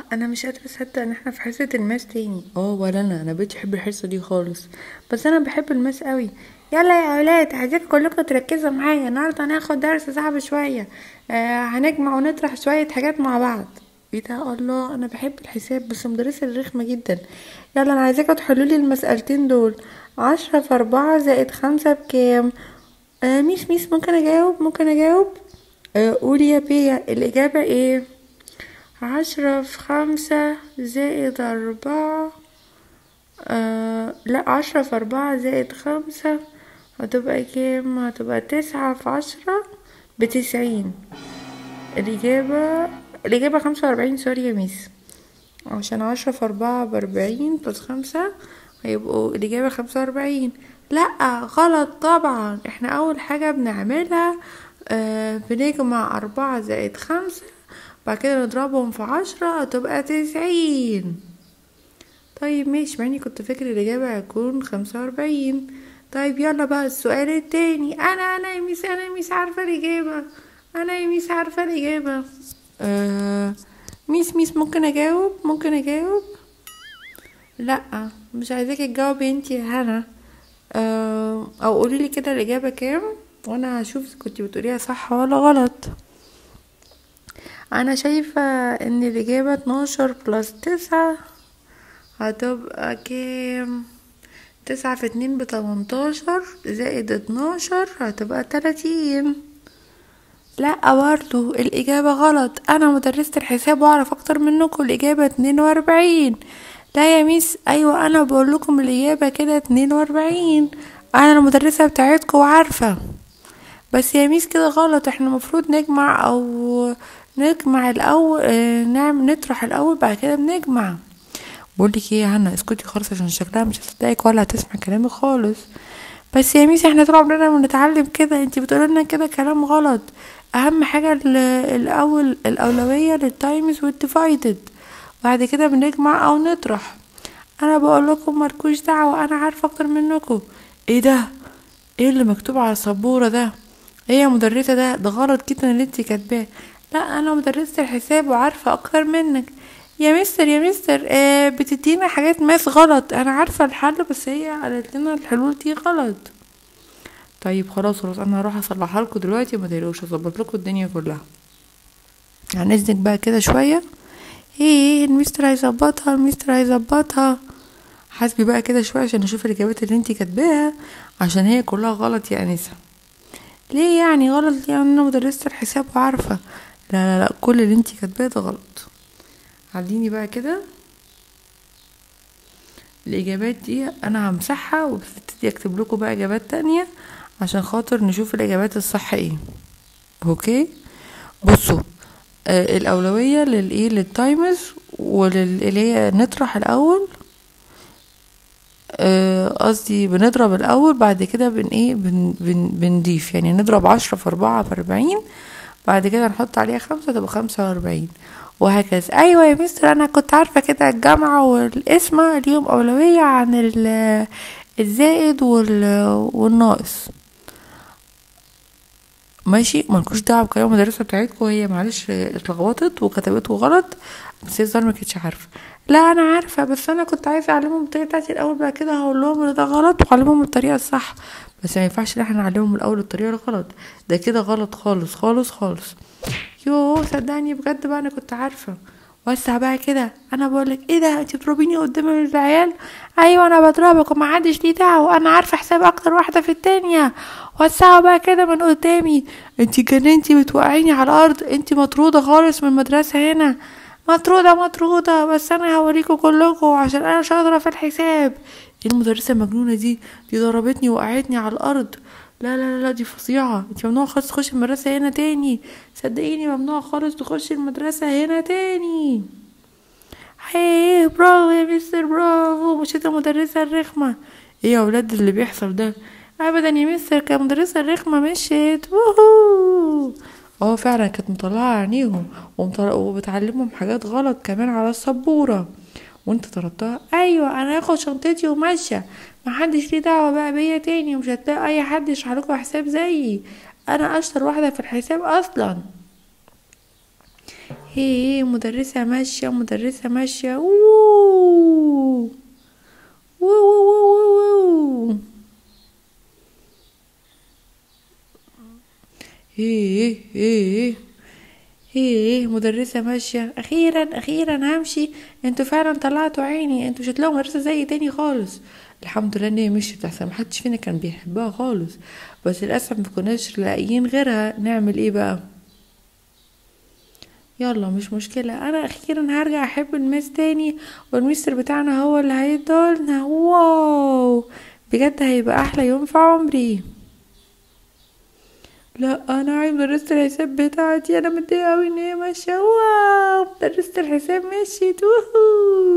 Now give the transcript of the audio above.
انا مش قادره اصدق ان احنا في حصه الماس تاني اه ولا انا انا بقيت احب الحصه دي خالص بس انا بحب الماس قوي يلا يا اولاد عايزاكم كلكم تركزوا معايا النهارده هناخد درس صعب شويه آه هنجمع ونطرح شويه حاجات مع بعض ايه ده الله انا بحب الحساب بس مدرسة الرخمة جدا يلا انا عايزاكم تحلوا لي المسألتين دول عشرة في اربعة زائد خمسة بكام آه ميس ميس ممكن اجاوب ممكن اجاوب آه قولي يا بيا الاجابة ايه عشرة في خمسة زائد أربعة آه لا عشرة في أربعة زائد خمسة هتبقى كام هتبقى تسعة في عشرة بتسعين الإجابة الإجابة خمسة وأربعين سوري يا ميس عشان عشرة في أربعة بأربعين بلس خمسة هيبقوا الإجابة خمسة وأربعين لأ غلط طبعا احنا أول حاجة بنعملها آه بنجمع أربعة زائد خمسة بعد كده نضربهم في عشرة هتبقى تسعين طيب ماشي مع اني كنت فاكر الإجابة هتكون خمسة وأربعين طيب يلا بقى السؤال التاني أنا أنا يا ميس أنا يا ميس عارفة الإجابة أنا يا ميس عارفة الإجابة آه ميس ميس ممكن أجاوب ممكن أجاوب لأ مش عايزاكي تجاوبي انتي يا هنا آه أو قوليلي كده الإجابة كام وأنا هشوف كنتي بتقوليها صح ولا غلط انا شايفة ان الاجابة اتناشر بلس تسعة هتبقى كام تسعة في اتنين بتمنتاشر زائد اتناشر هتبقى تلاتين لا برضو الإجابة غلط أنا مدرسة الحساب وأعرف أكتر منكم الإجابة اتنين وأربعين لا يا ميس أيوة أنا بقول لكم الإجابة كده اتنين وأربعين أنا المدرسة بتاعتكم وعارفة بس يا ميس كده غلط احنا المفروض نجمع أو نجمع الاول اه نعمل نطرح الاول بعد كده بنجمع بقولك ايه يا هنا اسكتي خالص عشان شكلها مش هتصدقك ولا هتسمع كلامي خالص بس يا ميسي احنا طول عمرنا بنتعلم كده انتي بتقولي لنا كده كلام غلط اهم حاجه الاول الاولويه للتايمز والديفايدد بعد كده بنجمع او نطرح انا بقول لكم مالكوش دعوه انا عارفه اكتر منكم ايه ده ايه اللي مكتوب على السبوره ده ايه يا مدرسه ده ده غلط جدا اللي انتي كاتباه لا انا مدرسة الحساب وعارفة اكتر منك يا مستر يا مستر آه بتدينا حاجات ماس غلط انا عارفة الحل بس هي قالت لنا الحلول دي غلط طيب خلاص خلاص انا هروح اصلحها لكم دلوقتي ما تقلقوش اظبط لكم الدنيا كلها يعني اذنك بقى كده شويه ايه المستر هيظبطها المستر هيظبطها حاسبي بقى كده شويه عشان اشوف الاجابات اللي انتي كاتباها عشان هي كلها غلط يا انسه ليه يعني غلط يعني انا مدرسة الحساب وعارفة لا لا لا كل اللي انتي كاتباه ده غلط عديني بقى كده الاجابات دي انا همسحها وابتدي اكتب لكم بقى اجابات تانية عشان خاطر نشوف الاجابات الصح ايه اوكي بصوا آه الاولوية للايه للتايمز وللي هي نطرح الاول قصدي آه بنضرب الاول بعد كده بن ايه بن بن بنضيف يعني نضرب عشرة في اربعة في اربعين بعد كده نحط عليها خمسة تبقى خمسة واربعين وهكذا ايوه يا مستر انا كنت عارفة كده الجامعة والقسمة ليهم اولوية عن الزائد والناقص ماشي ملكوش دعوه بكلام المدرسه بتاعتكم هي معلش اتلخبطت وكتبته غلط بس هي ما كانتش عارفه لا انا عارفه بس انا كنت عايزه اعلمهم الطريقه بتاعتي الاول بعد كده هقول لهم ان ده غلط واعلمهم الطريقه الصح بس ما ينفعش ان احنا نعلمهم الاول الطريقه الغلط ده كده غلط خالص خالص خالص يوه صدقني بجد بقى انا كنت عارفه وسع بقى كده انا بقولك ايه ده انت بتضربيني قدام العيال ايوه انا بضربك ومحدش ليه دعوه انا عارفه حساب اكتر واحده في الدنيا وسعوا بقى كده من قدامي انت جننتي بتوقعيني على الارض انت مطروده خالص من المدرسه هنا مطروده مطروده بس انا هوريكم كلكم عشان انا شاطره في الحساب ايه المدرسه المجنونه دي دي ضربتني وقعتني على الارض لا لا لا دي فظيعة انت ممنوع خالص تخشي المدرسة هنا تاني صدقيني ممنوع خالص تخشي المدرسة هنا تاني هيه برافو يا مستر برافو مش انت المدرسة الرخمة ايه يا ولاد اللي بيحصل ده ابدا يا مستر كمدرسة الرخمة مشيت ووهو اه فعلا كانت مطلعة عينيهم وبتعلمهم حاجات غلط كمان على السبورة وانت طلبتها ايوه انا هاخد شنطتي وماشيه محدش ليه دعوه بقى بيا تاني ومش هتلاقي اي حد يشرح لكم حساب زيي انا اشطر واحده في الحساب اصلا هي مدرسة ماشية مدرسة ماشية ووو ووو ايه ايه ايه مدرسة ماشية اخيرا اخيرا همشي انتوا فعلا طلعتوا عيني انتوا مش هتلاقوا مدرسة زي تاني خالص الحمد لله ان هي مشيت احسن محدش فينا كان بيحبها خالص بس للاسف مكناش لاقيين غيرها نعمل ايه بقى يلا مش مشكلة انا اخيرا هرجع احب الميس تاني والمستر بتاعنا هو اللي هيدولنا واو بجد هيبقى احلى يوم في عمري لا انا عايز مدرسة الحساب بتاعتي انا متضايقة اوي ان هي ماشية واو مدرسة الحساب مشيت ووهو